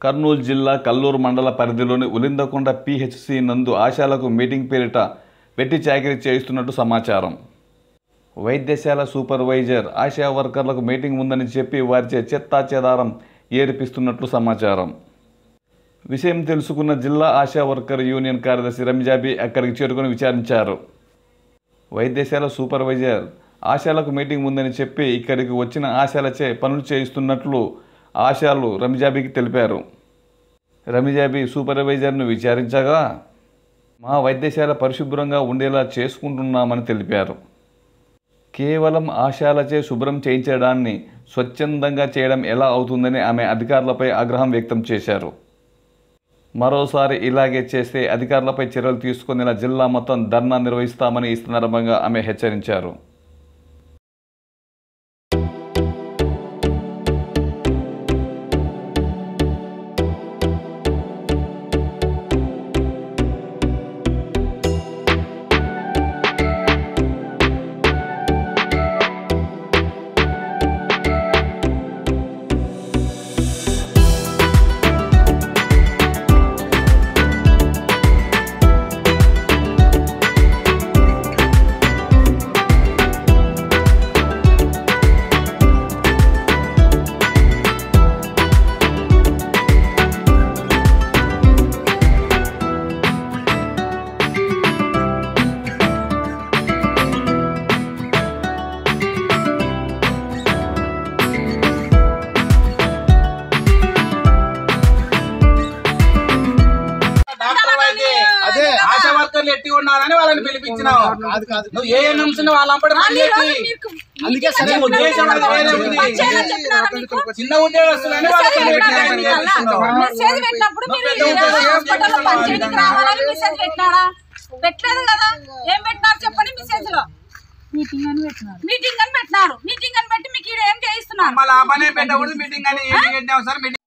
కర్నూలు జిల్లా కల్లూరు మండల పరిధిలోని ఉలిందకొండ పిహెచ్సి నందు ఆశాలకు మీటింగ్ పేరిట వెట్టి చాకరీ చేయిస్తున్నట్టు సమాచారం వైద్యశాల సూపర్వైజర్ ఆశా వర్కర్లకు మీటింగ్ ఉందని చెప్పి వారిచే చెత్తా చెదారం ఏర్పిస్తున్నట్లు సమాచారం విషయం తెలుసుకున్న జిల్లా ఆశా వర్కర్ యూనియన్ కార్యదర్శి రంజాబీ అక్కడికి చేరుకుని విచారించారు వైద్యశాల సూపర్వైజర్ ఆశాలకు మీటింగ్ ఉందని చెప్పి ఇక్కడికి వచ్చిన ఆశాలచే పనులు చేయిస్తున్నట్లు ఆశాలు రమిజాబీకి తెలిపారు రమిజాబీ సూపర్వైజర్ను విచారించగా మా వైద్యశాల పరిశుభ్రంగా ఉండేలా చేసుకుంటున్నామని తెలిపారు కేవలం ఆశాలచే శుభ్రం చేయించడాన్ని స్వచ్ఛందంగా చేయడం ఎలా అవుతుందని ఆమె అధికారులపై ఆగ్రహం వ్యక్తం చేశారు మరోసారి ఇలాగే చేస్తే అధికారులపై చర్యలు తీసుకునేలా జిల్లా మొత్తం ధర్నా నిర్వహిస్తామని ఈ సందర్భంగా ఆమె హెచ్చరించారు డాక్టర్ అయితే అదే. ఆశా వర్కర్లు ఎట్టి ఉన్నారని వాళ్ళని పిలిపించినావు కాదు కాదు నువ్వు ఏ నిమిషం వాళ్ళంపటి పని చేసి అందుకే సరే నీ ఉద్దేశం అది వేరే ఉంది. చిన్న ఉద్యోగస్తులని వాళ్ళకి పెట్టాలని చేస్తున్నావు. మెసేజ్ పెట్టినప్పుడు మీరు పెద్ద ఉద్యోగం హాస్పిటల్లో చేస్తున్నావు పనిచేయడానికి రావాలని మెసేజ్ పెట్టినాడా పెట్టలేదు కదా ఏం పెట్టినారు చెప్పండి మెసేజ్ లో మీటింగ్ అని పెట్టినారు మీటింగ్ అని పెట్టినారు మీటింగ్ అని పెట్టి మీకు ఈడ ఏం చేయిస్తున్నారు మళ్ళీ ఆ పనే పెట్టకూడదు మీటింగ్ అని ఏం పెట్టినావు సార్ మీటింగ్